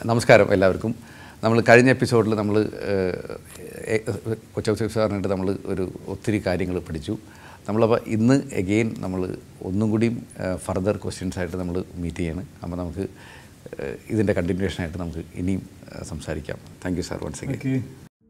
നമസ്കാരം എല്ലാവർക്കും നമ്മൾ കഴിഞ്ഞ എപ്പിസോഡിൽ നമ്മൾ കൊച്ചു സാറിനായിട്ട് നമ്മൾ ഒരു ഒത്തിരി കാര്യങ്ങൾ പഠിച്ചു നമ്മളപ്പോൾ ഇന്ന് എഗെയിൻ നമ്മൾ ഒന്നും കൂടിയും ഫർദർ ക്വസ്റ്റ്യൻസ് ആയിട്ട് നമ്മൾ മീറ്റ് ചെയ്യാണ് അപ്പോൾ നമുക്ക് ഏഹ്, ഇതിൻ്റെ കണ്ടിന്യൂഷൻ ആയിട്ട് നമുക്ക് ഇനിയും ഏഹ്, സംസാരിക്കാം thank you sir once again okay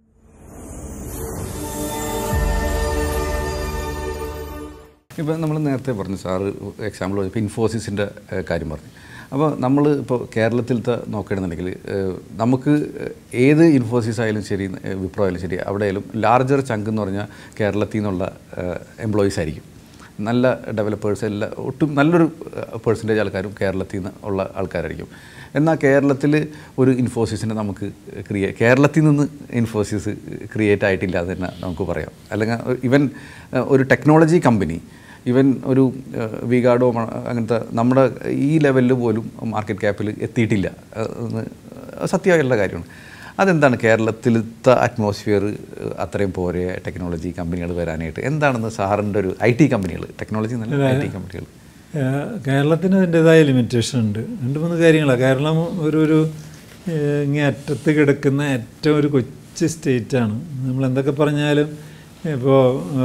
ഇപ്പോൾ നമ്മൾ നേരത്തെ പറഞ്ഞു സാറ് എക്സാമ്പിൾ ഇപ്പോൾ ഇൻഫോസിസിൻ്റെ ഏഹ്, കാര്യം പറഞ്ഞു അപ്പോൾ നമ്മൾ ഇപ്പോൾ കേരളത്തിലത്തെ നോക്കുകയാണെന്നുണ്ടെങ്കിൽ ഏഹ്, നമുക്ക് ഏത് ഇൻഫോസിസ് ആയാലും ശരി ഏഹ്, വിപ്രോ ആയാലും ശരി അവിടെയായാലും ലാർജർ ചങ്ക് എന്ന് പറഞ്ഞാൽ കേരളത്തിൽ നിന്നുള്ള എംപ്ലോയീസ് ആയിരിക്കും നല്ല ഡെവലപ്പേഴ്സ് എല്ലാം ഒട്ടും നല്ലൊരു പേഴ്സൻറ്റേജ് ആൾക്കാരും കേരളത്തിൽ നിന്ന് ഉള്ള ആൾക്കാരായിരിക്കും എന്നാൽ കേരളത്തിൽ ഒരു ഇൻഫോസിസിനെ നമുക്ക് ക്രിയേ കേരളത്തിൽ നിന്ന് ഇൻഫോസിസ് ക്രിയേറ്റ് ആയിട്ടില്ല എന്ന് തന്നെ നമുക്ക് പറയാം അല്ലെങ്കിൽ ഇവൻ ഒരു ടെക്നോളജി കമ്പനി ഇവൻ ഒരു വിഗാർഡോ അങ്ങനത്തെ നമ്മുടെ ഈ ലെവലിൽ പോലും മാർക്കറ്റ് ക്യാപ്പിൽ എത്തിയിട്ടില്ല ഏഹ്, എന്ന് സത്യമായുള്ള കാര്യമാണ് അതെന്താണ് കേരളത്തിലത്തെ അറ്റ്മോസ്ഫിയർ അത്രയും പോരെ ടെക്നോളജി കമ്പനികൾ വരാനായിട്ട് എന്താണെന്ന് സാറിൻ്റെ ഒരു ഐ ടി കമ്പനികൾ ടെക്നോളജി നല്ല ഐ ടി കമ്പനികൾ ഏഹ് കേരളത്തിന് അതിൻ്റെതായ ലിമിറ്റേഷൻ ഉണ്ട് രണ്ട് മൂന്ന് കാര്യങ്ങളാണ് കേരളം ഒരു ഒരു ഏഹ് ഇങ്ങേ അറ്റത്ത് കിടക്കുന്ന ഏറ്റവും ഒരു കൊച്ചു സ്റ്റേറ്റാണ് നമ്മൾ എന്തൊക്കെ പറഞ്ഞാലും ഇപ്പോൾ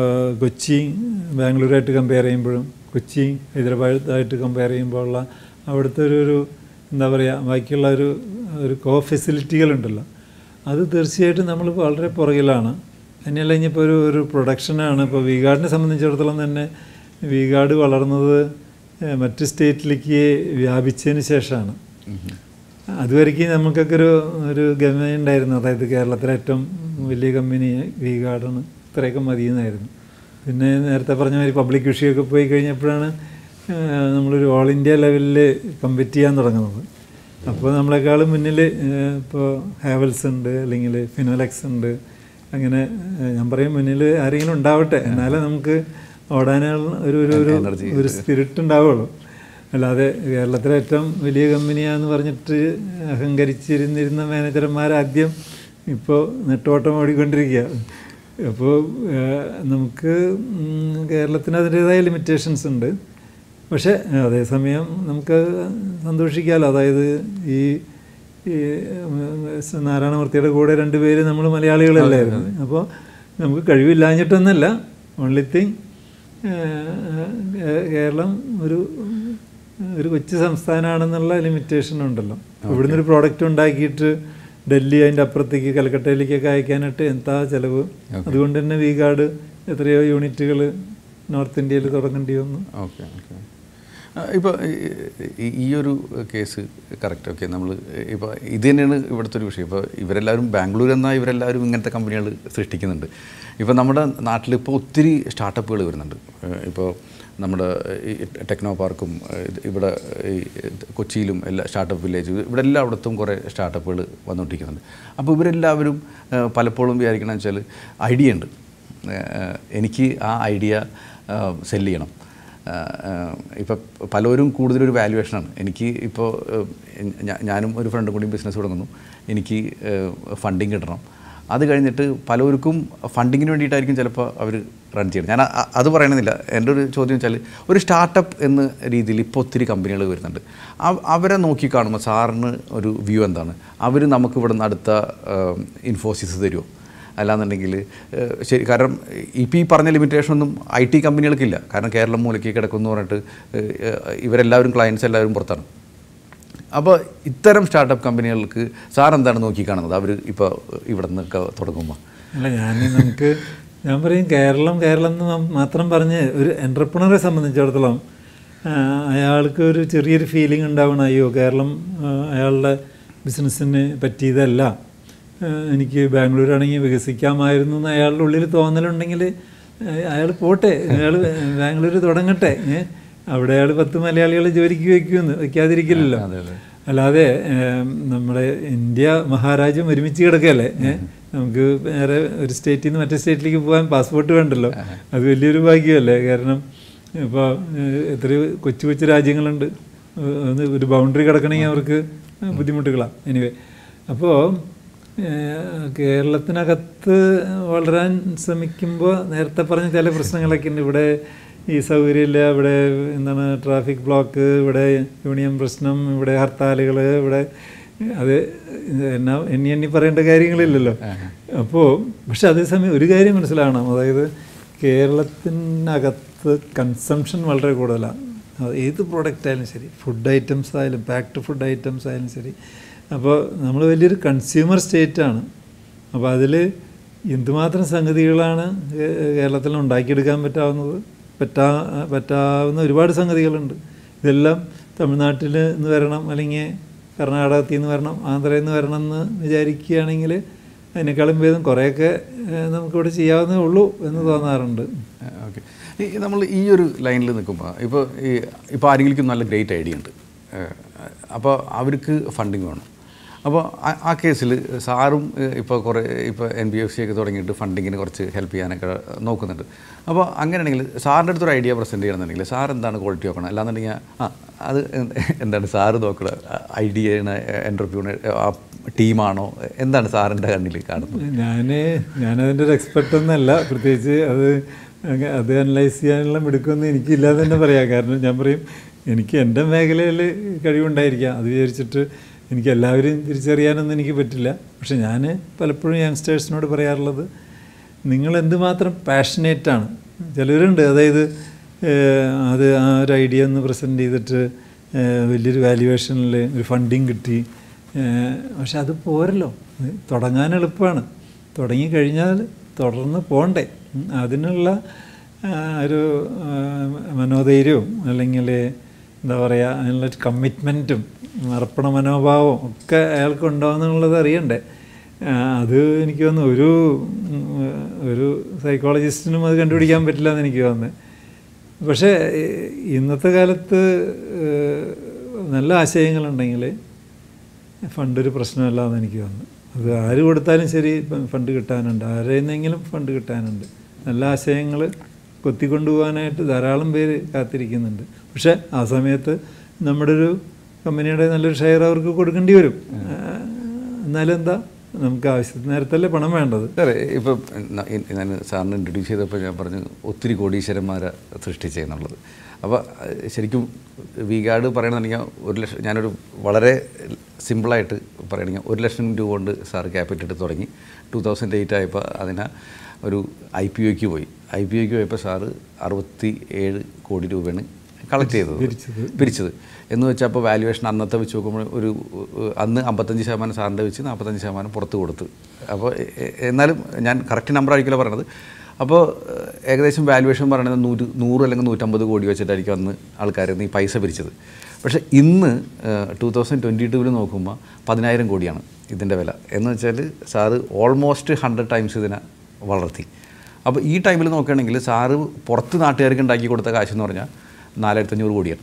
കൊച്ചി ബാംഗ്ലൂരായിട്ട് കമ്പയർ ചെയ്യുമ്പോഴും കൊച്ചി ഹൈദരാബാദായിട്ട് കമ്പയർ ചെയ്യുമ്പോഴുള്ള അവിടുത്തെ ഒരു ഒരു എന്താ പറയുക ബാക്കിയുള്ള ഒരു ഒരു കോ ഫെസിലിറ്റികളുണ്ടല്ലോ അത് തീർച്ചയായിട്ടും നമ്മൾ വളരെ പുറകിലാണ് തന്നെയല്ല ഇനിയിപ്പോൾ ഒരു ഒരു പ്രൊഡക്ഷനാണ് ഇപ്പോൾ വീഗാർഡിനെ സംബന്ധിച്ചിടത്തോളം തന്നെ വീഗാർഡ് വളർന്നത് ഏഹ്, മറ്റ് സ്റ്റേറ്റിലേക്ക് വ്യാപിച്ചതിന് ശേഷമാണ് അതുവരേക്കും നമുക്കൊക്കെ ഒരു ഒരു ഗമ ഉണ്ടായിരുന്നു അതായത് കേരളത്തിലെ ഏറ്റവും വലിയ കമ്പനി വീഗാർഡാണ് ഇത്രയൊക്കെ മതിയെന്നായിരുന്നു പിന്നെ നേരത്തെ പറഞ്ഞ മാതിരി പബ്ലിക് വിഷയമൊക്കെ പോയി കഴിഞ്ഞപ്പോഴാണ് ഏഹ്, നമ്മളൊരു ഓൾ ഇന്ത്യ ലെവലിൽ കമ്പറ്റ് ചെയ്യാൻ തുടങ്ങുന്നത് അപ്പോൾ നമ്മളെക്കാളും മുന്നിൽ ഇപ്പോൾ ഹാവൽസ് ഉണ്ട് അല്ലെങ്കിൽ ഫിനോലെക്സ് ഉണ്ട് അങ്ങനെ ഏഹ്, ഞാൻ പറയും മുന്നിൽ ആരെങ്കിലും ഉണ്ടാവട്ടെ എന്നാലേ നമുക്ക് ഓടാനുള്ള ഒരു ഒരു ഒരു Energy. ഒരു സ്പിരിറ്റ് ഉണ്ടാവുള്ളൂ അല്ലാതെ കേരളത്തിലെ ഏറ്റവും വലിയ കമ്പനിയാന്ന് പറഞ്ഞിട്ട് അഹങ്കരിച്ചിരുന്നിരുന്ന മാനേജർമാർ ആദ്യം ഇപ്പോൾ നെട്ടോട്ടം ഓടിക്കൊണ്ടിരിക്കുക അപ്പോൾ നമുക്ക് ഉം, കേരളത്തിന് അതിൻ്റേതായ ലിമിറ്റേഷൻസ് ഉണ്ട് പക്ഷേ അതേസമയം നമുക്ക് സന്തോഷിക്കാമല്ലോ അതായത് ഈ ഈ ഉം, എസ് നാരായണമൂർത്തിയുടെ കൂടെ രണ്ടുപേര് നമ്മൾ മലയാളികളല്ലായിരുന്നു അപ്പോൾ നമുക്ക് കഴിവില്ലാഞ്ഞിട്ടൊന്നല്ല ഓൺലി തിങ് കേരളം ഒരു ഒരു കൊച്ചു സംസ്ഥാനമാണെന്നുള്ള ലിമിറ്റേഷൻ ഉണ്ടല്ലോ ഇവിടുന്ന് ഒരു പ്രോഡക്റ്റ് ഉണ്ടാക്കിയിട്ട് ഡൽഹി അതിൻ്റെ അപ്പുറത്തേക്ക് കൽക്കട്ടയിലേക്കൊക്കെ അയക്കാനായിട്ട് എന്താ ചിലവ് അതുകൊണ്ട് തന്നെ വി ഗാർഡ് എത്രയോ യൂണിറ്റുകൾ നോർത്ത് ഇന്ത്യയിൽ തുടങ്ങേണ്ടി വന്നു ഓക്കെ ഓക്കെ ഇപ്പോൾ ഈ ഒരു കേസ് കറക്റ്റ് ഓക്കെ നമ്മൾ ഇപ്പോൾ ഇത് തന്നെയാണ് ഇവിടുത്തെ ഒരു വിഷയം ഇപ്പോൾ ഇവരെല്ലാവരും ബാംഗ്ലൂർ എന്നാൽ ഇവരെല്ലാവരും ഇങ്ങനത്തെ കമ്പനികൾ സൃഷ്ടിക്കുന്നുണ്ട് ഇപ്പോൾ നമ്മുടെ നാട്ടിൽ ഇപ്പോൾ ഒത്തിരി സ്റ്റാർട്ടപ്പുകൾ വരുന്നുണ്ട് ഇപ്പോൾ നമ്മുടെ ഈ ടെക്നോ പാർക്കും ഇത് ഇവിടെ ഈ കൊച്ചിയിലും എല്ലാ സ്റ്റാർട്ടപ്പ് വില്ലേജ് ഇവിടെ എല്ലായിടത്തും കുറേ സ്റ്റാർട്ടപ്പുകൾ വന്നുകൊണ്ടിരിക്കുന്നുണ്ട് അപ്പോൾ ഇവരെല്ലാവരും ഏഹ്, പലപ്പോഴും വിചാരിക്കണമെന്ന് വെച്ചാൽ ഐഡിയ ഉണ്ട് ഏഹ്, എനിക്ക് ആ ഐഡിയ സെല്ല് ചെയ്യണം ഇപ്പോൾ പലരും കൂടുതലൊരു വാല്യുവേഷനാണ് എനിക്ക് ഇപ്പോൾ ഞാനും ഒരു ഫ്രണ്ടും കൂടി ബിസിനസ് തുടങ്ങുന്നു എനിക്ക് ഫണ്ടിങ് കിട്ടണം അത് കഴിഞ്ഞിട്ട് പലർക്കും ഫണ്ടിങ്ങിന് വേണ്ടിയിട്ടായിരിക്കും ചിലപ്പോൾ അവർ റൺ ചെയ്യണം ഞാൻ അ- അത് പറയണമെന്നില്ല എൻ്റെ ഒരു ചോദ്യം വെച്ചാൽ ഒരു സ്റ്റാർട്ടപ്പ് എന്ന രീതിയിൽ ഇപ്പോൾ ഒത്തിരി കമ്പനികൾ വരുന്നുണ്ട് അവ- അവരെ നോക്കി കാണുമ്പോൾ സാറിന് ഒരു വ്യൂ എന്താണ് അവർ നമുക്ക് ഇവിടെ നിന്ന് അടുത്ത ഇൻഫോസിസ് തരുമോ അല്ലാന്നുണ്ടെങ്കിൽ ഏഹ്, ശരി കാരണം ഇപ്പോൾ ഈ പറഞ്ഞ ലിമിറ്റേഷൻ ഒന്നും ഐ ടി കമ്പനികൾക്കില്ല കാരണം കേരളം മൂലയ്ക്ക് കിടക്കുന്നു പറഞ്ഞിട്ട് ഏഹ്, ഇവരെല്ലാവരും ക്ലയൻസ് എല്ലാവരും പുറത്താണ് അപ്പോൾ ഇത്തരം സ്റ്റാർട്ടപ്പ് കമ്പനികൾക്ക് സാർ എന്താണ് നോക്കിക്കാണുന്നത് അവർ ഇപ്പോൾ ഇവിടെ നിന്നൊക്കെ തുടങ്ങുമ്പോൾ അല്ല ഞാൻ നമുക്ക് ഞാൻ പറയും കേരളം കേരളം എന്ന് നം- മാത്രം പറഞ്ഞ് ഒരു എൻ്റർപ്രണറെ സംബന്ധിച്ചിടത്തോളം ആ, അയാൾക്ക് ഒരു ചെറിയൊരു ഫീലിംഗ് ഉണ്ടാവണം അയ്യോ കേരളം ആ, അയാളുടെ ബിസിനസ്സിന് പറ്റിയതല്ല ആ, എനിക്ക് ബാംഗ്ലൂരാണെങ്കിൽ വികസിക്കാമായിരുന്നു എന്ന് അയാളുടെ ഉള്ളിൽ തോന്നലുണ്ടെങ്കിൽ അയാൾ പോട്ടെ അയാൾ ബാംഗ്ലൂർ തുടങ്ങട്ടെ ഏ? അവിടെ അയാൾ പത്ത് മലയാളികൾ ജോലിക്ക് വയ്ക്കുമെന്ന് വയ്ക്കാതിരിക്കില്ലല്ലോ അല്ലാതെ ഏം, നമ്മുടെ ഇന്ത്യ മഹാരാജ്യം ഒരുമിച്ച് കിടക്കുകയല്ലേ ഏ? നമുക്ക് വേറെ ഒരു സ്റ്റേറ്റിൽ നിന്ന് മറ്റേ സ്റ്റേറ്റിലേക്ക് പോകാൻ പാസ്പോർട്ട് വേണ്ടല്ലോ അത് വലിയൊരു ഭാഗ്യമല്ലേ കാരണം ഇപ്പോൾ എത്രയോ കൊച്ചു കൊച്ചു രാജ്യങ്ങളുണ്ട് ഏഹ് ഒന്ന് ഒരു ബൗണ്ടറി കിടക്കണമെങ്കിൽ അവർക്ക് ബുദ്ധിമുട്ടുകളാണ് എനിവേ അപ്പോൾ കേരളത്തിനകത്ത് വളരാൻ ശ്രമിക്കുമ്പോൾ നേരത്തെ പറഞ്ഞ ചില പ്രശ്നങ്ങളൊക്കെ ഉണ്ട് ഇവിടെ ഈ സൗകര്യമില്ല ഇവിടെ എന്താണ് ട്രാഫിക് ബ്ലോക്ക് ഇവിടെ യൂണിയൻ പ്രശ്നം ഇവിടെ ഹർത്താലുകൾ ഇവിടെ അത് എന്നാ എണ്ണി എണ്ണി പറയേണ്ട കാര്യങ്ങളില്ലല്ലോ അപ്പോൾ പക്ഷെ അതേസമയം ഒരു കാര്യം മനസ്സിലാവണം അതായത് കേരളത്തിനകത്ത് കൺസംഷൻ വളരെ കൂടുതലാണ് അത് ഏത് പ്രോഡക്റ്റ് ആയാലും ശരി ഫുഡ് ഐറ്റംസ് ആയാലും പാക്ഡ് ഫുഡ് ഐറ്റംസ് ആയാലും ശരി അപ്പോൾ നമ്മൾ വലിയൊരു കൺസ്യൂമർ സ്റ്റേറ്റാണ് അപ്പോൾ അതിൽ എന്തുമാത്രം സംഗതികളാണ് കേ- കേരളത്തിൽ ഉണ്ടാക്കിയെടുക്കാൻ പറ്റാവുന്നത് പറ്റാ പറ്റാവുന്ന ഒരുപാട് സംഗതികളുണ്ട് ഇതെല്ലാം തമിഴ്നാട്ടിൽ നിന്ന് വരണം അല്ലെങ്കിൽ കർണാടകത്തിൽ നിന്ന് വരണം ആന്ധ്രയിൽ നിന്ന് വരണം എന്ന് വിചാരിക്കുകയാണെങ്കിൽ അതിനേക്കാളും ഭേദം കുറേയൊക്കെ ഏഹ്, നമുക്കിവിടെ ചെയ്യാവുന്നേ ഉള്ളൂ എന്ന് തോന്നാറുണ്ട് ഓക്കെ ഈ നമ്മൾ ഈ ഒരു ലൈനിൽ നിൽക്കുമ്പോൾ ഇപ്പോൾ ഈ ഇപ്പോൾ ആരെങ്കിലും നല്ല ഗ്രേറ്റ് ഐഡിയ ഉണ്ട് അപ്പോൾ അവർക്ക് ഫണ്ടിങ് വേണം അപ്പോൾ ആ- ആ കേസിൽ സാറും ഇപ്പോൾ കുറേ ഇപ്പോൾ എൻ ബി എഫ് സി ഒക്കെ തുടങ്ങിയിട്ട് ഫണ്ടിങ്ങിന് കുറച്ച് ഹെൽപ്പ് ചെയ്യാനൊക്കെ നോക്കുന്നുണ്ട് അപ്പോൾ അങ്ങനെയാണെങ്കിൽ സാറിൻ്റെ അടുത്തൊരു ഐഡിയ പ്രസൻറ്റ് ചെയ്യണമെന്നുണ്ടെങ്കിൽ സാർ എന്താണ് ക്വാളിറ്റി നോക്കണം അല്ലാന്നുണ്ടെങ്കിൽ ആ അത് എന്താണ് സാറ് നോക്കണം ഐഡിയ എൻ്റർപ്യൂണർ ആ ടീമാണോ എന്താണ് സാറിൻ്റെ കണ്ണിൽ കാണുന്നത് ഞാൻ ഞാനതിൻ്റെ ഒരു എക്സ്പെർട്ടൊന്നല്ല പ്രത്യേകിച്ച് അത് അങ്ങ- അത് അനലൈസ് ചെയ്യാനുള്ള മിടുക്കൊന്നും എനിക്കില്ലാതെ തന്നെ പറയാം കാരണം ഞാൻ പറയും എനിക്ക് എൻ്റെ മേഖലയിൽ കഴിവുണ്ടായിരിക്കാം അത് വിചാരിച്ചിട്ട് എനിക്ക് എല്ലാവരെയും തിരിച്ചറിയാനൊന്നും എനിക്ക് പറ്റില്ല പക്ഷെ ഞാൻ പലപ്പോഴും യങ്സ്റ്റേഴ്സിനോട് പറയാറുള്ളത് നിങ്ങൾ എന്തുമാത്രം പാഷനേറ്റാണ് ചിലരുണ്ട് അതായത് ഏഹ്, അത് ആ ഒരു ഐഡിയ ഒന്ന് പ്രസൻറ്റ് ചെയ്തിട്ട് ഏഹ്, വലിയൊരു വാല്യുവേഷനിൽ ഒരു ഫണ്ടിങ് കിട്ടി ഏഹ്, പക്ഷെ അത് പോരല്ലോ ഇത് തുടങ്ങാൻ എളുപ്പമാണ് തുടങ്ങിക്കഴിഞ്ഞാൽ തുടർന്ന് പോണ്ടേ ഉം, അതിനുള്ള ആ, ഒരു ആ, മനോധൈര്യവും അല്ലെങ്കിൽ എന്താ പറയുക അതിനുള്ള കമ്മിറ്റ്മെൻറ്റും അർപ്പണ മനോഭാവവും ഒക്കെ അയാൾക്ക് ഉണ്ടാവുന്നുള്ളത് അറിയണ്ടേ ആ, അത് എനിക്ക് തോന്നുന്നു ഒരു ഉം, ഒരു സൈക്കോളജിസ്റ്റിനും അത് കണ്ടുപിടിക്കാൻ പറ്റില്ല എന്ന് എനിക്ക് തോന്നുന്നത് പക്ഷേ ഏഹ്, ഇന്നത്തെ കാലത്ത് ഏഹ്, നല്ല ആശയങ്ങളുണ്ടെങ്കിൽ ഫണ്ട് ഒരു പ്രശ്നമല്ല എന്ന് എനിക്ക് തോന്നുന്നു അത് ആര് കൊടുത്താലും ശരി ഇപ്പം ഫണ്ട് കിട്ടാനുണ്ട് ആരെന്നെങ്കിലും ഫണ്ട് കിട്ടാനുണ്ട് നല്ല ആശയങ്ങൾ കൊത്തിക്കൊണ്ടുപോകാനായിട്ട് ധാരാളം പേര് കാത്തിരിക്കുന്നുണ്ട് പക്ഷേ ആ സമയത്ത് നമ്മുടെ ഒരു കമ്പനിയുടെ നല്ലൊരു ഷെയർ അവർക്ക് കൊടുക്കേണ്ടി വരും ആ, എന്നാലും എന്താ നമുക്ക് ആവശ്യത്തിന് നേരത്തല്ലേ പണം വേണ്ടത് സാറേ ഇപ്പം ന- ഇ- ഞാൻ സാറിന് ഇൻട്രൊഡ്യൂസ് ചെയ്തപ്പോൾ ഞാൻ പറഞ്ഞു ഒത്തിരി കോടീശ്വരന്മാരെ സൃഷ്ടിച്ചെന്നുള്ളത് അപ്പോൾ അഹ് ശരിക്കും വി ഗാർഡ് പറയണമെന്നുണ്ടെങ്കിൽ ഒരു ലക്ഷം ഞാനൊരു വളരെ സിമ്പിളായിട്ട് പറയണമെങ്കിൽ ഒരു ലക്ഷം രൂപ കൊണ്ട് സാറ് ക്യാപിറ്റൽ എടുത്ത് തുടങ്ങി ടൂ തൗസൻഡ് എയ്റ്റ് ആയപ്പോൾ അതിനെ ഒരു ഐ പി ഒക്ക് പോയി ഐ പി ഒക്ക് പോയപ്പോൾ സാറ് അറുപത്തി ഏഴ് കോടി രൂപയാണ് കളക്ട് ചെയ്തത് പിരിച്ചത്. പിരിച്ചത് എന്ന് വെച്ചാൽ അപ്പോൾ വാല്യുവേഷൻ അന്നത്തെ വെച്ച് നോക്കുമ്പോൾ ഒരു ഏഹ്, അന്ന് അമ്പത്തഞ്ച് ശതമാനം സാറിൻ്റെ വെച്ച് നാൽപ്പത്തഞ്ച് ശതമാനം പുറത്ത് കൊടുത്ത് അപ്പോൾ എ- എ- എന്നാലും ഞാൻ കറക്റ്റ് നമ്പർ ആയിരിക്കില്ല പറയണത് അപ്പോൾ ഏഹ്, ഏകദേശം വാല്യുവേഷൻ പറയുന്നത് നൂറ് നൂറ് അല്ലെങ്കിൽ നൂറ്റമ്പത് കോടി വെച്ചിട്ടായിരിക്കും അന്ന് ആൾക്കാർ ഈ പൈസ പിരിച്ചത് പക്ഷേ ഇന്ന് ടൂ തൗസൻഡ് ട്വൻറ്റി ടൂവിൽ നോക്കുമ്പോൾ പതിനായിരം കോടിയാണ് ഇതിൻ്റെ വില എന്ന് വെച്ചാൽ സാറ് ഓൾമോസ്റ്റ് ഹൺഡ്രഡ് ടൈംസ് ഇതിനെ വളർത്തി അപ്പോൾ ഈ ടൈമിൽ നോക്കുകയാണെങ്കിൽ സാറ് പുറത്ത് നാട്ടുകാർക്ക് ഉണ്ടാക്കി കൊടുത്ത കാശ് എന്ന് പറഞ്ഞാൽ നാലായിരത്തഞ്ഞൂറ് കോടിയാണ്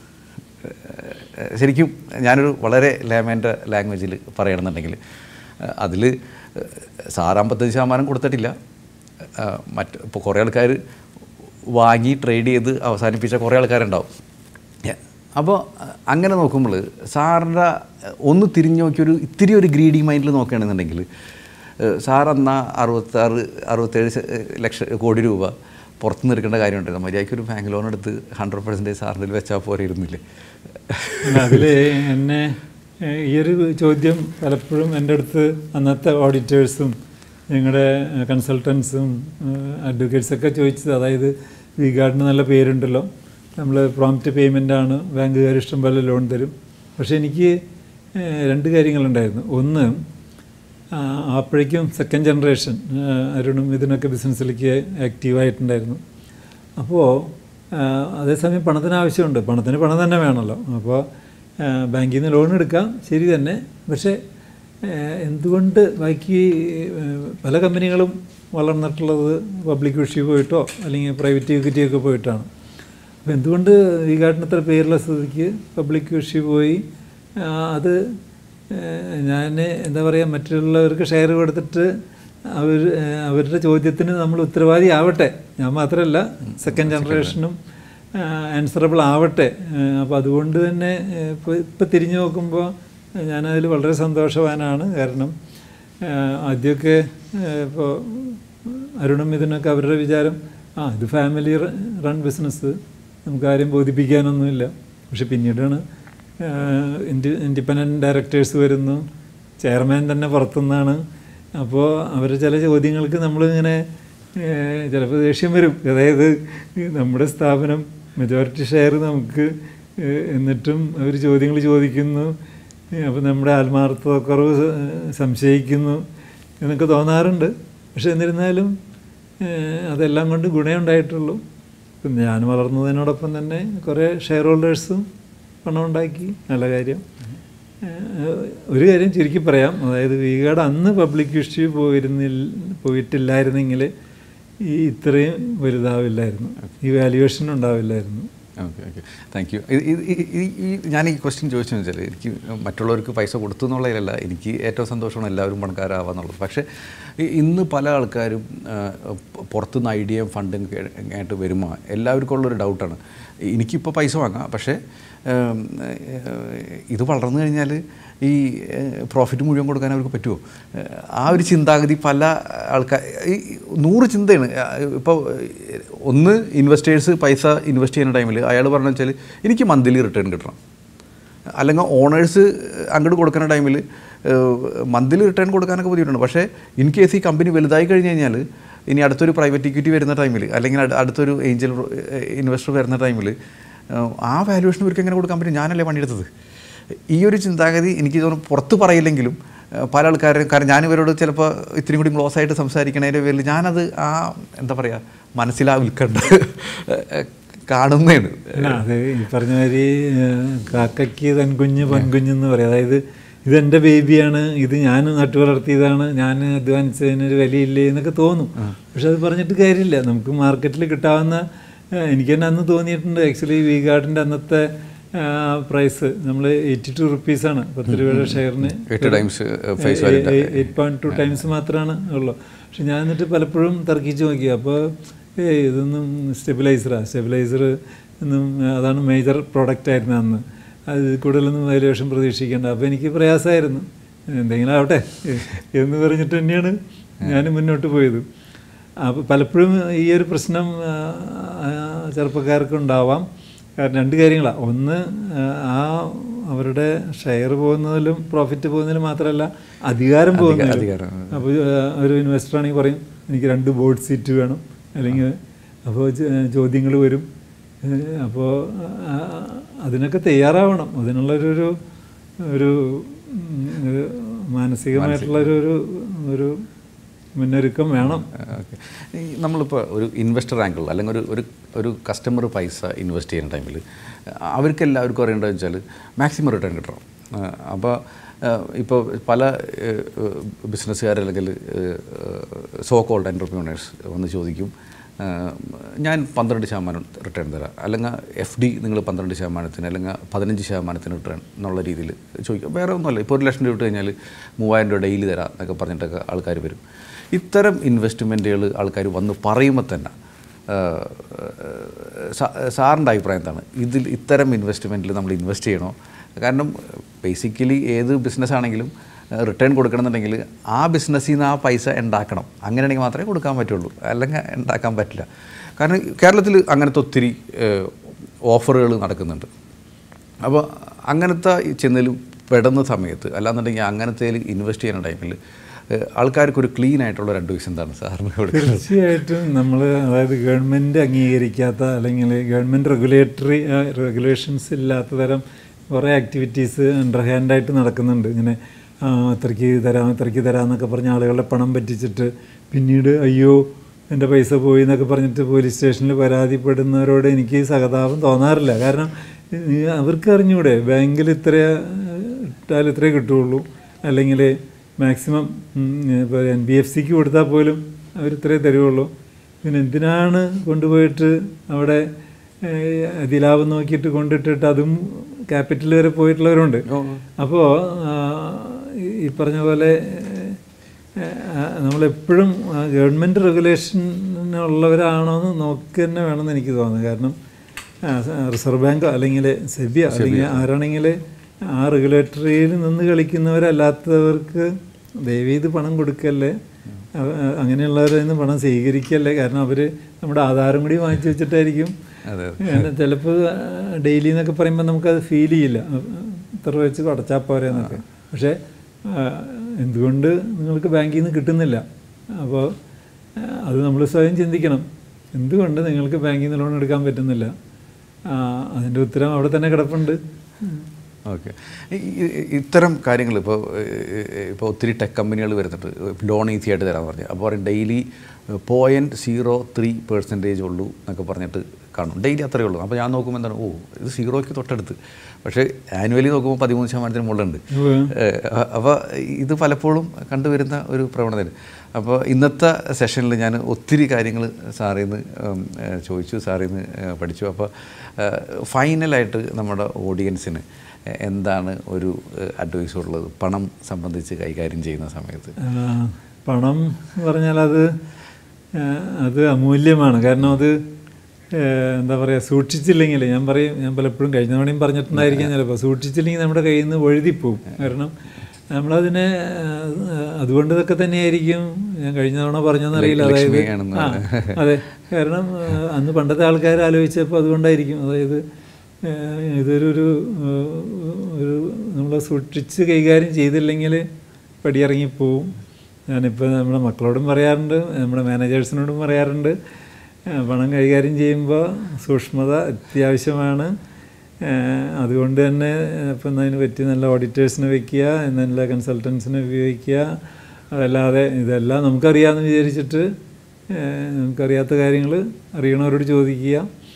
ഏഹ് ശരിക്കും ഞാനൊരു വളരെ ലേമേൻ്റെ ലാംഗ്വേജിൽ പറയണമെന്നുണ്ടെങ്കിൽ അതിൽ സാറ് അമ്പത്തഞ്ച് ശതമാനം കൊടുത്തിട്ടില്ല ഏഹ് മറ്റ് ഇപ്പോൾ കുറേ ആൾക്കാർ വാങ്ങി ട്രേഡ് ചെയ്ത് അവസാനിപ്പിച്ച കുറേ ആൾക്കാരുണ്ടാവും അപ്പോൾ അങ്ങനെ നോക്കുമ്പോൾ സാറിൻ്റെ ഒന്ന് തിരിഞ്ഞു നോക്കിയൊരു ഇത്തിരി ഒരു ഗ്രീഡി മൈൻഡിൽ നോക്കുകയാണെന്നുണ്ടെങ്കിൽ ഏഹ് സാർ എന്നാ അറുപത്താറ് അറുപത്തേഴ് ശ- ലക്ഷം കോടി രൂപ പുറത്തുനിന്ന് എടുക്കേണ്ട കാര്യമുണ്ടായിരുന്നു മര്യാദയ്ക്ക് ഒരു ബാങ്ക് ലോൺ എടുത്ത് ഹൺഡ്രഡ് പെർസെൻറ്റേജ് സാറിൻ്റെ വെച്ചാൽ പോരെ ഇരുന്നില്ലേ അതിൽ എന്നെ ഏഹ്, ഈ ഒരു ചോദ്യം പലപ്പോഴും എൻ്റെ അടുത്ത് അന്നത്തെ ഓഡിറ്റേഴ്സും ഞങ്ങളുടെ കൺസൾട്ടൻസും അഡ്വക്കേറ്റ്സൊക്കെ ചോദിച്ചത് അതായത് വി ഗാർഡിന് നല്ല പേരുണ്ടല്ലോ നമ്മൾ പ്രോംപ്റ്റ് പേയ്മെൻ്റ് ആണ് ബാങ്കുകാർ ഇഷ്ടം പോലെ ലോൺ തരും പക്ഷേ എനിക്ക് ഏഹ്, രണ്ട് കാര്യങ്ങളുണ്ടായിരുന്നു ഒന്ന് ആ, അപ്പോഴേക്കും സെക്കൻഡ് ജനറേഷൻ അരുണും ഇതിനൊക്കെ ബിസിനസ്സിലേക്ക് ആക്റ്റീവായിട്ടുണ്ടായിരുന്നു അപ്പോൾ അതേസമയം പണത്തിന് ആവശ്യമുണ്ട് പണത്തിന് പണം തന്നെ വേണമല്ലോ അപ്പോൾ ബാങ്കിൽ നിന്ന് ലോൺ എടുക്കാം ശരി തന്നെ പക്ഷേ ആ, എന്തുകൊണ്ട് ബാക്കി ആ, പല കമ്പനികളും വളർന്നിട്ടുള്ളത് പബ്ലിക് ഇഷ്യൂ പോയിട്ടോ അല്ലെങ്കിൽ പ്രൈവറ്റ് ഇക്വിറ്റി ഒക്കെ പോയിട്ടാണ് അപ്പോൾ എന്തുകൊണ്ട് ഈ കാട്ടിന് ഇത്ര പേരുള്ള സ്ഥിതിക്ക് പബ്ലിക് ഇഷ്യൂ പോയി ആ, അത് ഞാൻ എന്താ പറയുക മറ്റുള്ളവർക്ക് ഷെയർ കൊടുത്തിട്ട് അവർ അവരുടെ ചോദ്യത്തിന് നമ്മൾ ഉത്തരവാദി ആവട്ടെ ഞാൻ മാത്രമല്ല സെക്കൻഡ് ജനറേഷനും ആൻസറബിൾ ആവട്ടെ അപ്പോൾ അതുകൊണ്ട് തന്നെ ഇപ്പോൾ ഇപ്പോൾ തിരിഞ്ഞു നോക്കുമ്പോൾ ഞാനതിൽ വളരെ സന്തോഷവാനാണ് കാരണം ആ, ആദ്യമൊക്കെ ഇപ്പോൾ അരുണും ഇതിനൊക്കെ അവരുടെ വിചാരം ആ ഇത് ഫാമിലി റൺ ബിസിനസ് നമുക്ക് ആരും ബോധിപ്പിക്കാനൊന്നുമില്ല പക്ഷെ പിന്നീടാണ് ഇൻഡി ഇൻഡിപെൻഡൻറ്റ് ഡയറക്ടേഴ്സ് വരുന്നു ചെയർമാൻ തന്നെ പുറത്തുനിന്നാണ് അപ്പോൾ അവർ ചില ചോദ്യങ്ങൾക്ക് നമ്മളിങ്ങനെ ചിലപ്പോൾ ദേഷ്യം വരും അതായത് ഈ നമ്മുടെ സ്ഥാപനം മെജോറിറ്റി ഷെയർ നമുക്ക് ഏഹ്, എന്നിട്ടും അവർ ചോദ്യങ്ങൾ ചോദിക്കുന്നു അപ്പോൾ നമ്മുടെ ആത്മാർത്ഥതക്കുറവ് സ- സംശയിക്കുന്നു എന്നൊക്കെ തോന്നാറുണ്ട് പക്ഷെ എന്നിരുന്നാലും ഏഹ്, അതെല്ലാം കൊണ്ട് ഗുണമേ ഉണ്ടായിട്ടുള്ളൂ ഇപ്പം ഞാൻ വളർന്നതിനോടൊപ്പം തന്നെ കുറേ ഷെയർ ഹോൾഡേഴ്സും പണം ഉണ്ടാക്കി നല്ല കാര്യം ഏഹ്, ഒരു കാര്യം ചുരുക്കി പറയാം അതായത് വീഗാട് അന്ന് പബ്ലിക് ഇഷ്യൂ പോയിരുന്നില്ല പോയിട്ടില്ലായിരുന്നെങ്കിൽ ഈ ഇത്രയും വലുതാവില്ലായിരുന്നു ഈ വാല്യുവേഷൻ ഉണ്ടാവില്ലായിരുന്നു ഓക്കെ ഓക്കെ താങ്ക് യു ഈ ഞാൻ ഈ ക്വസ്റ്റ്യൻ ചോദിച്ചതെന്ന് വെച്ചാൽ എനിക്ക് മറ്റുള്ളവർക്ക് പൈസ കൊടുത്തു എന്നുള്ളതിലല്ല എനിക്ക് ഏറ്റവും സന്തോഷമാണ് എല്ലാവരും പണക്കാരാവുക എന്നുള്ളത് പക്ഷേ ഈ- ഇന്ന് പല ആൾക്കാരും ആ, പ- പുറത്തുനിന്ന് ഐഡിയയും ഫണ്ടും കേ- ആയിട്ട് വരുമ്പോൾ എല്ലാവർക്കും ഉള്ളൊരു ഡൗട്ടാണ് എനിക്കിപ്പോൾ പൈസ വാങ്ങാം പക്ഷേ ഉം, ഏഹ്, ഇത് വളർന്നു കഴിഞ്ഞാൽ ഈ പ്രോഫിറ്റ് മുഴുവൻ കൊടുക്കാൻ അവർക്ക് പറ്റുമോ ഏഹ്, ആ ഒരു ചിന്താഗതി പല ആൾക്കാർ ഈ നൂറ് ചിന്തയാണ് ഇപ്പോൾ ഒന്ന് ഇൻവെസ്റ്റേഴ്സ് പൈസ ഇൻവെസ്റ്റ് ചെയ്യുന്ന ടൈമിൽ അയാൾ പറഞ്ഞു വെച്ചാൽ എനിക്ക് മന്ത്ലി റിട്ടേൺ കിട്ടണം അല്ലെങ്കിൽ ഓണേഴ്സ് അങ്ങോട്ട് കൊടുക്കുന്ന ടൈമിൽ മന്ത്ലി റിട്ടേൺ കൊടുക്കാനൊക്കെ ബുദ്ധിമുട്ടുണ്ട് പക്ഷേ ഇൻ കേസ് ഈ കമ്പനി വലുതായി കഴിഞ്ഞ് കഴിഞ്ഞാൽ ഇനി അടുത്തൊരു പ്രൈവറ്റ് ഇക്വിറ്റി വരുന്ന ടൈമിൽ അല്ലെങ്കിൽ അടു- അടുത്തൊരു ഏഞ്ചൽ ഇൻവെസ്റ്റർ വരുന്ന ടൈമിൽ ആ വാല്യൂഷൻ ഇവർക്ക് എങ്ങനെ കൊടുക്കാൻ പറ്റും ഞാനല്ലേ പണിയെടുത്തത് ഈ ഒരു ചിന്താഗതി എനിക്ക് തോന്നുന്നു പുറത്ത് പറയില്ലെങ്കിലും ഏഹ്, പല ആൾക്കാരും കാരണം ഞാൻ ഇവരോട് ചിലപ്പോൾ ഇത്തിരി കൂടി ക്ലോസ് ആയിട്ട് സംസാരിക്കണതിൻ്റെ പേരിൽ ഞാനത് ആ എന്താ പറയുക മനസ്സിലാ വിൽക്കണ്ട കാണുന്നതാണ് അല്ല അത് ഈ പറഞ്ഞ മാതിരി ഏഹ്, കാക്കയ്ക്ക് തൻകുഞ്ഞ് പൊൻകുഞ്ഞെന്ന് പറയും അതായത് ഇതെൻ്റെ ബേബിയാണ് ഇത് ഞാൻ നട്ടു വളർത്തിയതാണ് ഞാൻ അധ്വാനിച്ചതിനൊരു വിലയില്ലേ എന്നൊക്കെ തോന്നും പക്ഷെ അത് പറഞ്ഞിട്ട് കാര്യമില്ല നമുക്ക് മാർക്കറ്റിൽ കിട്ടാവുന്ന ഏഹ്, എനിക്ക് തന്നെ അന്ന് തോന്നിയിട്ടുണ്ട് ആക്ച്വലി വി ഗാർഡിൻ്റെ അന്നത്തെ പ്രൈസ് നമ്മൾ എയ്റ്റി ടു റുപ്പീസാണ് പത്ത് രൂപയുടെ ഷെയറിന് എട്ട് times, ഏഹ്, face value ന്റെ. എയ്റ്റ് പോയിൻറ്റ് ടു ടൈംസ് മാത്രമാണ് ഉള്ളൂ പക്ഷെ ഞാൻ എന്നിട്ട് പലപ്പോഴും തർക്കിച്ച് നോക്കി അപ്പോൾ ഏയ് ഇതൊന്നും സ്റ്റെബിലൈസറാണ് സ്റ്റെബിലൈസർ എന്നും അതാണ് മേജർ പ്രോഡക്റ്റ് ആയിരുന്നു അന്ന് അത് കൂടുതലൊന്നും വാല്യുവേഷൻ പ്രതീക്ഷിക്കേണ്ട അപ്പോൾ എനിക്ക് പ്രയാസമായിരുന്നു എന്തെങ്കിലും ആവട്ടെ എന്ന് പറഞ്ഞിട്ട് തന്നെയാണ് ഞാൻ മുന്നോട്ട് പോയത് അപ്പോൾ പലപ്പോഴും ഈ ഒരു പ്രശ്നം ആ, ആ, ചെറുപ്പക്കാർക്ക് ഉണ്ടാവാം കാരണം രണ്ട് കാര്യങ്ങളാണ് ഒന്ന് ആ, ആ അവരുടെ ഷെയർ പോകുന്നതിലും പ്രോഫിറ്റ് പോകുന്നതിലും മാത്രമല്ല അധികാരം പോകുന്നതിലും അധികാരം. അപ്പോൾ ഒരു ഇൻവെസ്റ്റർ ആണെങ്കിൽ പറയും എനിക്ക് രണ്ട് ബോർഡ് സീറ്റ് വേണം അല്ലെങ്കിൽ അപ്പോൾ ചോദ്യങ്ങൾ വരും അപ്പോൾ അതിനൊക്കെ തയ്യാറാവണം അതിനുള്ളൊരു ഒരു ഒരു ഉം, ഒരു മാനസികമായിട്ടുള്ളൊരു ഒരു ഒരു മുന്നൊരുക്കം വേണം ഓക്കെ ഈ നമ്മളിപ്പോൾ ഒരു ഇൻവെസ്റ്റർ ആംഗിൾ അല്ലെങ്കിൽ ഒരു ഒരു ഒരു കസ്റ്റമർ പൈസ ഇൻവെസ്റ്റ് ചെയ്യുന്ന ടൈമിൽ അവർക്ക് എല്ലാവർക്കും അറിയേണ്ടതെന്ന് വെച്ചാൽ മാക്സിമം റിട്ടേൺ കിട്ടണം അപ്പോൾ ഇപ്പോൾ പല ബിസിനസ്സുകാർ അല്ലെങ്കിൽ സോ കോൾഡ് എൻ്റർപ്രീനേഴ്സ് വന്ന് ചോദിക്കും ആ, ഞാൻ പന്ത്രണ്ട് ശതമാനം റിട്ടേൺ തരാം അല്ലെങ്കിൽ എഫ് ഡി നിങ്ങൾ പന്ത്രണ്ട് ശതമാനത്തിന് അല്ലെങ്കിൽ പതിനഞ്ച് ശതമാനത്തിന് റിട്ടേൺ എന്നുള്ള രീതിയിൽ ചോദിക്കും വേറെ ഒന്നുമല്ല ഇപ്പോൾ ഒരു ലക്ഷം രൂപ ഇട്ട് കഴിഞ്ഞാൽ മൂവായിരം രൂപ ഡെയിലി തരാം എന്നൊക്കെ പറഞ്ഞിട്ടൊക്കെ ആൾക്കാർ വരും ഇത്തരം ഇൻവെസ്റ്റ്മെൻറ്റുകൾ ആൾക്കാർ വന്ന് പറയുമ്പോൾ തന്നെ ആ, സാ- സാറിൻ്റെ അഭിപ്രായം എന്താണ് ഇതിൽ ഇത്തരം ഇൻവെസ്റ്റ്മെൻറ്റിൽ നമ്മൾ ഇൻവെസ്റ്റ് ചെയ്യണോ കാരണം ബേസിക്കലി ഏത് ബിസിനസ് ആണെങ്കിലും റിട്ടേൺ കൊടുക്കണമെന്നുണ്ടെങ്കിൽ ആ ബിസിനസ്സിൽ നിന്ന് ആ പൈസ ഉണ്ടാക്കണം അങ്ങനെയാണെങ്കിൽ മാത്രമേ കൊടുക്കാൻ പറ്റുള്ളൂ അല്ലെങ്കിൽ ഉണ്ടാക്കാൻ പറ്റില്ല കാരണം കേരളത്തിൽ അങ്ങനത്തെ ഒത്തിരി ഓഫറുകൾ നടക്കുന്നുണ്ട് അപ്പോൾ അങ്ങനത്തെ ചെന്നതിൽ പെടുന്ന സമയത്ത് അല്ലാന്നുണ്ടെങ്കിൽ അങ്ങനത്തെ ഇൻവെസ്റ്റ് ചെയ്യുന്ന ടൈമിൽ ആൾക്കാർക്ക് ഒരു ക്ലീൻ ആയിട്ടുള്ള ഒരു അഡ്വൈസ് എന്താണ് സാറിന് കൊടുക്കുന്നത് തീർച്ചയായിട്ടും നമ്മൾ അതായത് ഗവൺമെൻറ് അംഗീകരിക്കാത്ത അല്ലെങ്കിൽ ഗവൺമെൻറ് റെഗുലേറ്ററി റെഗുലേഷൻസ് ഇല്ലാത്ത തരം കുറേ ആക്ടിവിറ്റീസ് അണ്ടർ ഹാൻഡായിട്ട് നടക്കുന്നുണ്ട് ഇങ്ങനെ ആ, ഇത്രയ്ക്ക് തരാം ഇത്രയ്ക്ക് തരാം എന്നൊക്കെ പറഞ്ഞ് ആളുകളുടെ പണം പറ്റിച്ചിട്ട് പിന്നീട് അയ്യോ എൻ്റെ പൈസ പോയി എന്നൊക്കെ പറഞ്ഞിട്ട് പോലീസ് സ്റ്റേഷനിൽ പരാതിപ്പെടുന്നവരോട് എനിക്ക് സഹതാപം തോന്നാറില്ല കാരണം ഈ അവർക്ക് അറിഞ്ഞൂടെ ബാങ്കിൽ ഇത്ര ഇട്ടാൽ ഇത്രേ കിട്ടുകയുള്ളൂ അല്ലെങ്കിൽ മാക്സിമം ഇപ്പോൾ എൻ ബി എഫ് സിക്ക് കൊടുത്താൽ പോലും അവർ ഇത്രേ തരുള്ളൂ പിന്നെ എന്തിനാണ് കൊണ്ടുപോയിട്ട് അവിടെ ഏഹ്, അതിലാഭം നോക്കിയിട്ട് കൊണ്ടിട്ടിട്ട് അതും ക്യാപിറ്റൽ വരെ പോയിട്ടുള്ളവരുണ്ട് അപ്പോൾ ഈ പറഞ്ഞ പോലെ ഏഹ്, നമ്മളെപ്പോഴും ഗവൺമെൻറ് റെഗുലേഷനുള്ളവരാണോ എന്ന് നോക്കി തന്നെ വേണമെന്ന് എനിക്ക് തോന്നുന്നു കാരണം ആ, സ- റിസർവ് ബാങ്കോ അല്ലെങ്കിൽ സെബിയോ അല്ലെങ്കിൽ ആരാണെങ്കിൽ ആ റെഗുലേറ്ററിയിൽ നിന്ന് കളിക്കുന്നവരല്ലാത്തവർക്ക് ദയവീത് പണം കൊടുക്കല്ലേ അവ- അങ്ങനെയുള്ളവരിൽ നിന്ന് പണം സ്വീകരിക്കല്ലേ കാരണം അവർ നമ്മുടെ ആധാരം കൂടി വാങ്ങിച്ചു വെച്ചിട്ടായിരിക്കും അതെ ചിലപ്പോൾ ഡെയിലി എന്നൊക്കെ പറയുമ്പോൾ നമുക്കത് ഫീൽ ചെയ്യില്ല ഇത്ര രൂപ വെച്ച് അടച്ചാൽ പോരെ എന്നൊക്കെ പക്ഷേ ആ, എന്തുകൊണ്ട് നിങ്ങൾക്ക് ബാങ്കിൽ നിന്ന് കിട്ടുന്നില്ല അപ്പോൾ ആ, അത് നമ്മൾ സ്വയം ചിന്തിക്കണം എന്തുകൊണ്ട് നിങ്ങൾക്ക് ബാങ്കിൽ നിന്ന് ലോൺ എടുക്കാൻ പറ്റുന്നില്ല ആ, അതിൻ്റെ ഉത്തരം അവിടെ തന്നെ കിടപ്പുണ്ട് ഓക്കെ ഇത്തരം കാര്യങ്ങൾ ഇപ്പോൾ ഇപ്പോൾ ഒത്തിരി ടെക് കമ്പനികൾ വരുന്നുണ്ട് ലോൺ ഈസി ആയിട്ട് തരാമെന്ന് പറഞ്ഞു അപ്പോൾ പറയും daily point zero three percentage ഉള്ളൂ എന്നൊക്കെ പറഞ്ഞിട്ട് കാണും ഡെയിലി അത്രയേ ഉള്ളൂ അപ്പോൾ ഞാൻ നോക്കുമ്പോൾ എന്താണ് ഓ ഇത് സീറോയ്ക്ക് തൊട്ടടുത്ത് പക്ഷേ ആനുവലി നോക്കുമ്പോൾ പതിമൂന്ന് ശതമാനത്തിന് മുകളിലുണ്ട് അപ്പോൾ ഇത് പലപ്പോഴും കണ്ടുവരുന്ന ഒരു പ്രവണതയാണ് അപ്പോൾ ഇന്നത്തെ സെഷനിൽ ഞാൻ ഒത്തിരി കാര്യങ്ങൾ സാറിൽ നിന്ന് ഉം, ഏഹ്, ചോദിച്ചു സാറിൽ നിന്ന് ഏഹ്, പഠിച്ചു അപ്പോൾ ഫൈനലായിട്ട് നമ്മുടെ ഓഡിയൻസിന് എന്താണ് ഒരു അഡ്വൈസ് ഉള്ളത് പണം സംബന്ധിച്ച് കൈകാര്യം ചെയ്യുന്ന സമയത്ത് ആ, പണം എന്ന് പറഞ്ഞാൽ അത് ആ, അത് അമൂല്യമാണ് കാരണം അത് ആ, എന്താ പറയുക സൂക്ഷിച്ചില്ലെങ്കിൽ ഞാൻ പറയും ഞാൻ പലപ്പോഴും കഴിഞ്ഞ തവണയും പറഞ്ഞിട്ടുണ്ടായിരിക്കാം ചിലപ്പോൾ സൂക്ഷിച്ചില്ലെങ്കിൽ നമ്മുടെ കയ്യിൽ നിന്ന് വഴുതിപ്പോവും കാരണം നമ്മളതിനെ ആ, അതുകൊണ്ട് ഇതൊക്കെ തന്നെയായിരിക്കും ഞാൻ കഴിഞ്ഞ തവണ പറഞ്ഞെന്നറിയില്ല അതായത് ലക്ഷ്മിയാണെന്ന് ആ അതെ കാരണം ആ, അന്ന് പണ്ടത്തെ ആൾക്കാർ ആലോചിച്ചപ്പോൾ അതുകൊണ്ടായിരിക്കും അതായത് ആ, ഇതൊരു ഒരു ആ, ഒരു നമ്മൾ സൂക്ഷിച്ച് കൈകാര്യം ചെയ്തില്ലെങ്കിൽ പടിയിറങ്ങിപ്പോവും ഞാനിപ്പോൾ നമ്മുടെ മക്കളോടും പറയാറുണ്ട് നമ്മുടെ മാനേജേഴ്സിനോടും പറയാറുണ്ട് ആ, പണം കൈകാര്യം ചെയ്യുമ്പോൾ സൂക്ഷ്മത അത്യാവശ്യമാണ് ആ, അതുകൊണ്ട് തന്നെ ഇപ്പം അതിന് പറ്റി നല്ല ഓഡിറ്റേഴ്സിനെ വെക്കുക നല്ല കൺസൾട്ടൻസിനെ ഉപയോഗിക്കുക അതല്ലാതെ ഇതെല്ലാം നമുക്കറിയാമെന്ന് വിചാരിച്ചിട്ട് ആ, നമുക്കറിയാത്ത കാര്യങ്ങൾ അറിയണവരോട് ചോദിക്കുക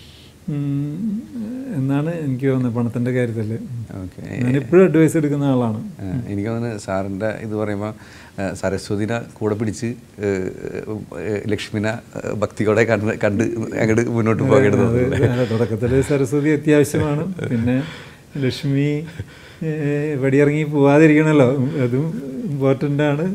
ഉം, എന്നാണ് എനിക്ക് തോന്നുന്നത് പണത്തിൻ്റെ കാര്യത്തിൽ ഓക്കെ ഞാനിപ്പോഴും അഡ്വൈസ് എടുക്കുന്ന ആളാണ് എനിക്ക് തോന്നുന്നു സാറിൻ്റെ ഇത് പറയുമ്പോൾ സരസ്വതിനെ കൂടെ പിടിച്ച് ഏഹ്, ഏഹ്, ലക്ഷ്മിനെ ഏഹ്, ഭക്തിയോടെ കണ്ട് കണ്ട് അങ്ങോട്ട് മുന്നോട്ട് പോകേണ്ടത് അല്ല, തുടക്കത്തിൽ സരസ്വതി അത്യാവശ്യമാണ് പിന്നെ ലക്ഷ്മി ഏഹ്, വെടിയിറങ്ങി പോവാതിരിക്കണമല്ലോ അതും ഇമ്പോർട്ടൻ്റ് ആണ്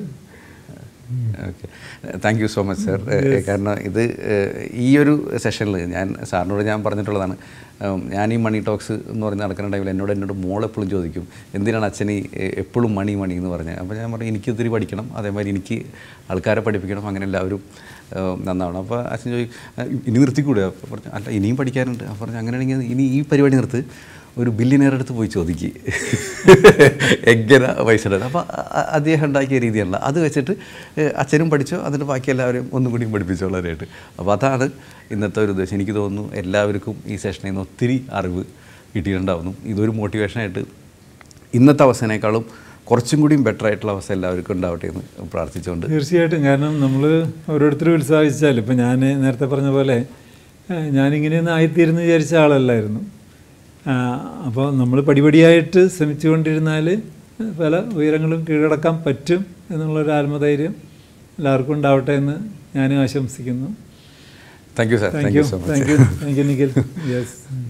okay thank you so much sir കാരണം ഇത് ഏഹ്, ഈ ഒരു സെഷനിൽ ഞാൻ സാറിനോട് ഞാൻ പറഞ്ഞിട്ടുള്ളതാണ് ഉം, ഞാൻ ഈ മണി ടോക്സ് എന്ന് പറഞ്ഞ് നടക്കുന്ന ടൈമിൽ എന്നോട് എന്നോട് മോൾ എപ്പോഴും ചോദിക്കും എന്തിനാണ് അച്ഛൻ ഈ എപ്പോഴും മണി മണി എന്ന് പറഞ്ഞത് അപ്പോൾ ഞാൻ പറഞ്ഞു എനിക്ക് ഇത്തിരി പഠിക്കണം അതേമാതിരി എനിക്ക് ആൾക്കാരെ പഠിപ്പിക്കണം അങ്ങനെ എല്ലാവരും ഏഹ്, നന്നാവണം അപ്പോൾ അച്ഛൻ ചോദിക്കും "ആ, ഇനി നിർത്തിക്കൂടെ അപ്പോൾ പറഞ്ഞു അല്ല ഇനിയും പഠിക്കാനുണ്ട് അപ്പോൾ പറഞ്ഞു അങ്ങനെയാണെങ്കിൽ ഇനി ഈ പരിപാടി നിർത്ത് ഒരു ബില്യനേറെ അടുത്ത് പോയി ചോദിക്കുക എങ്ങനെ പൈസ ഉണ്ടായത് അപ്പോൾ അദ്ദേഹം ഉണ്ടാക്കിയ രീതിയല്ല അത് വെച്ചിട്ട് ഏഹ്, അച്ഛനും പഠിച്ചോ അതിൻ്റെ ബാക്കി എല്ലാവരും ഒന്നും കൂടിയും പഠിപ്പിച്ചോളാനായിട്ട് അപ്പോൾ അതാണ് ഇന്നത്തെ ഒരു ഉദ്ദേശം എനിക്ക് തോന്നുന്നു എല്ലാവർക്കും ഈ സെഷനിൽ നിന്ന് ഒത്തിരി അറിവ് കിട്ടിയിട്ടുണ്ടാവുന്നു ഇതൊരു മോട്ടിവേഷനായിട്ട് ഇന്നത്തെ അവസ്ഥനേക്കാളും കുറച്ചും കൂടിയും ബെറ്റർ ആയിട്ടുള്ള അവസ്ഥ എല്ലാവർക്കും ഉണ്ടാവട്ടെ എന്ന് പ്രാർത്ഥിച്ചുകൊണ്ട് തീർച്ചയായിട്ടും കാരണം നമ്മൾ ഓരോരുത്തരും ഉത്സാഹിച്ചാൽ ഇപ്പം ഞാൻ നേരത്തെ പറഞ്ഞ പോലെ ഏഹ്, ഞാനിങ്ങനെയൊന്നും ആയിത്തീരുന്നു വിചാരിച്ച ആളല്ലായിരുന്നു അപ്പോൾ നമ്മൾ പടിപടിയായിട്ട് ശ്രമിച്ചുകൊണ്ടിരുന്നാൽ പല ഉയരങ്ങളും കീഴടക്കാൻ പറ്റും എന്നുള്ളൊരു ആത്മധൈര്യം എല്ലാവർക്കും ഉണ്ടാവട്ടെ എന്ന് ഞാനും ആശംസിക്കുന്നു thank you sir thank you thank you thank you Nikhil yes